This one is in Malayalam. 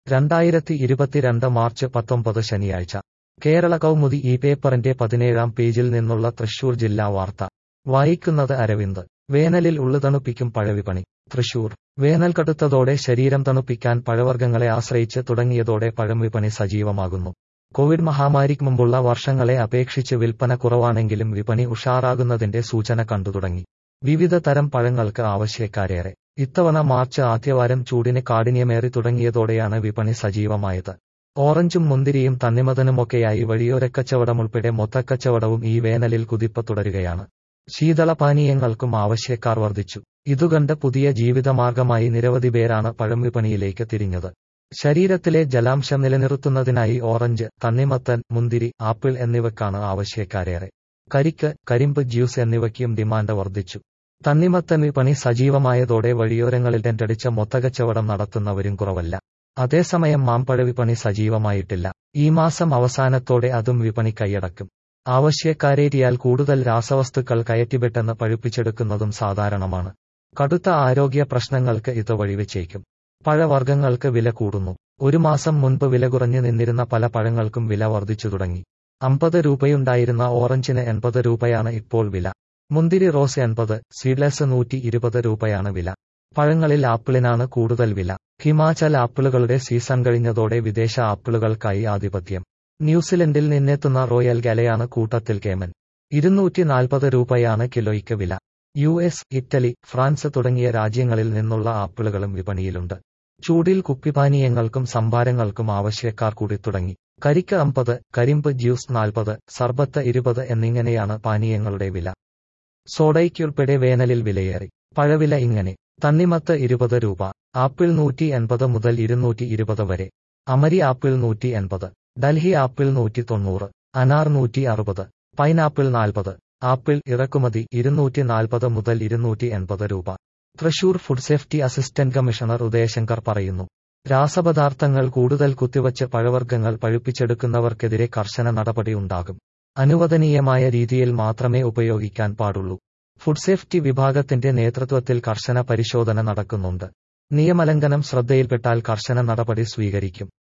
രണ്ടായിരത്തി ഇരുപത്തിരണ്ട് മാർച്ച് പത്തൊമ്പത് ശനിയാഴ്ച കേരള കൗമുദി ഈ പേപ്പറിന്റെ പതിനേഴാം പേജിൽ നിന്നുള്ള തൃശൂർ ജില്ലാ വാർത്ത വായിക്കുന്നത് അരവിന്ദ് വേനലിൽ ഉള്ളുതണുപ്പിക്കും പഴവിപണി തൃശൂർ വേനൽ കടുത്തതോടെ ശരീരം തണുപ്പിക്കാൻ പഴവർഗ്ഗങ്ങളെ ആശ്രയിച്ച് തുടങ്ങിയതോടെ പഴംവിപണി സജീവമാകുന്നു കോവിഡ് മഹാമാരിക്ക് മുമ്പുള്ള വർഷങ്ങളെ അപേക്ഷിച്ച് വിൽപ്പന കുറവാണെങ്കിലും വിപണി ഉഷാറാകുന്നതിന്റെ സൂചന കണ്ടുതുടങ്ങി വിവിധ തരം പഴങ്ങൾക്ക് ആവശ്യക്കാരേറെ ഇത്തവണ മാർച്ച് ആദ്യവാരം ചൂടിന് കാഠിന്യമേറി തുടങ്ങിയതോടെയാണ് വിപണി സജീവമായത് ഓറഞ്ചും മുന്തിരിയും തണ്ണിമതനുമൊക്കെയായി വഴിയോരക്കച്ചവടമുൾപ്പെടെ മൊത്തക്കച്ചവടവും ഈ വേനലിൽ കുതിപ്പ് തുടരുകയാണ് ശീതളപാനീയങ്ങൾക്കും ആവശ്യക്കാർ വർദ്ധിച്ചു ഇതുകണ്ട് പുതിയ ജീവിതമാർഗമായി നിരവധി പേരാണ് പഴം വിപണിയിലേക്ക് തിരിഞ്ഞത് ശരീരത്തിലെ ജലാംശം നിലനിർത്തുന്നതിനായി ഓറഞ്ച് തണ്ണിമത്തൻ മുന്തിരി ആപ്പിൾ എന്നിവക്കാണ് ആവശ്യക്കാരേറെ കരിക്ക് കരിമ്പ് ജ്യൂസ് എന്നിവയ്ക്കും ഡിമാൻഡ് വർദ്ധിച്ചു തണ്ണിമത്തൻ വിപണി സജീവമായതോടെ വഴിയോരങ്ങളിൽ ടെന്റടിച്ച മൊത്തകച്ചവടം നടത്തുന്നവരും കുറവല്ല അതേസമയം മാമ്പഴ വിപണി സജീവമായിട്ടില്ല ഈ മാസം അവസാനത്തോടെ അതും വിപണി കൈയടക്കും ആവശ്യക്കാരേറ്റിയാൽ കൂടുതൽ രാസവസ്തുക്കൾ കയറ്റിവിട്ടെന്ന് പഴുപ്പിച്ചെടുക്കുന്നതും സാധാരണമാണ് കടുത്ത ആരോഗ്യ പ്രശ്നങ്ങൾക്ക് ഇത് വഴിവെച്ചേക്കും പഴവർഗ്ഗങ്ങൾക്ക് വില കൂടുന്നു ഒരു മാസം മുൻപ് വില കുറഞ്ഞു നിന്നിരുന്ന പല പഴങ്ങൾക്കും വില വർദ്ധിച്ചു തുടങ്ങി അമ്പത് രൂപയുണ്ടായിരുന്ന ഓറഞ്ചിന് എൺപത് രൂപയാണ് ഇപ്പോൾ വില മുന്തിരി റോസ് എൺപത് സീഡ്ലെസ് നൂറ്റി ഇരുപത് രൂപയാണ് വില പഴങ്ങളിൽ ആപ്പിളിനാണ് കൂടുതൽ വില ഹിമാചൽ ആപ്പിളുകളുടെ സീസൺ കഴിഞ്ഞതോടെ വിദേശ ആപ്പിളുകൾക്കായി ആധിപത്യം ന്യൂസിലൻഡിൽ നിന്നെത്തുന്ന റോയൽ ഗലയാണ് കൂട്ടത്തിൽ കേമൻ ഇരുന്നൂറ്റി നാൽപ്പത് രൂപയാണ് കിലോയ്ക്ക് വില യു എസ് ഇറ്റലി ഫ്രാൻസ് തുടങ്ങിയ രാജ്യങ്ങളിൽ നിന്നുള്ള ആപ്പിളുകളും വിപണിയിലുണ്ട് ചൂടിൽ കുപ്പിപാനീയങ്ങൾക്കും സംഭാരങ്ങൾക്കും ആവശ്യക്കാർ കൂടി തുടങ്ങി കരിക്ക് അമ്പത് കരിമ്പ് ജ്യൂസ് നാൽപ്പത് സർബത്ത് ഇരുപത് എന്നിങ്ങനെയാണ് പാനീയങ്ങളുടെ വില സോഡയ്ക്കുൾപ്പെടെ വേനലിൽ വിലയേറി പഴവില ഇങ്ങനെ തണ്ണിമത്ത് ഇരുപത് രൂപ ആപ്പിൾ നൂറ്റി എൺപത് മുതൽ ഇരുന്നൂറ്റി ഇരുപത് വരെ അമരി ആപ്പിൾ നൂറ്റി എൺപത് ഡൽഹി ആപ്പിൾ നൂറ്റി തൊണ്ണൂറ് അനാർ നൂറ്റി അറുപത് പൈനാപ്പിൾ നാൽപ്പത് ആപ്പിൾ ഇറക്കുമതി ഇരുന്നൂറ്റി നാൽപ്പത് മുതൽ ഇരുന്നൂറ്റി എൺപത് രൂപ Thrissur food safety assistant commissioner Udayashankar പറയുന്നു രാസപദാർത്ഥങ്ങൾ കൂടുതൽ കുത്തിവച്ച് പഴവർഗ്ഗങ്ങൾ പഴുപ്പിച്ചെടുക്കുന്നവർക്കെതിരെ കർശന നടപടി ഉണ്ടാകും അനുവദനീയമായ രീതിയിൽ മാത്രമേ ഉപയോഗിക്കാൻ പാടുള്ളൂ ഫുഡ് സേഫ്റ്റി വിഭാഗത്തിന്റെ നേതൃത്വത്തിൽ കർശന പരിശോധന നടക്കുന്നുണ്ട് നിയമലംഘനം ശ്രദ്ധയിൽപ്പെട്ടാൽ കർശന നടപടി സ്വീകരിക്കും